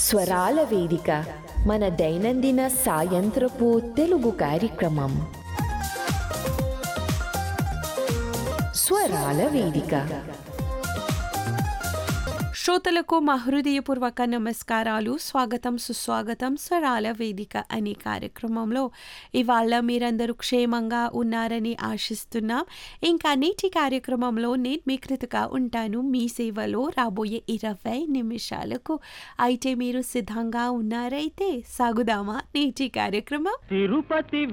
స్వరాల వేదిక మన దైనందిన సాయంత్రపు తెలుగు కార్యక్రమం స్వరాల వేదిక శ్రోతలకు మా హృదయపూర్వక నమస్కారాలు స్వాగతం సుస్వాగతం స్వరాల వేదిక అనే కార్యక్రమంలో ఇవాళ మీరందరూ క్షేమంగా ఉన్నారని ఆశిస్తున్నాం ఇంకా నేటి కార్యక్రమంలో నేను మీ కృతగా ఉంటాను మీ సేవలో రాబోయే ఇరవై నిమిషాలకు అయితే మీరు సిద్ధంగా ఉన్నారైతే సాగుదామా నేటి కార్యక్రమం తిరుపతి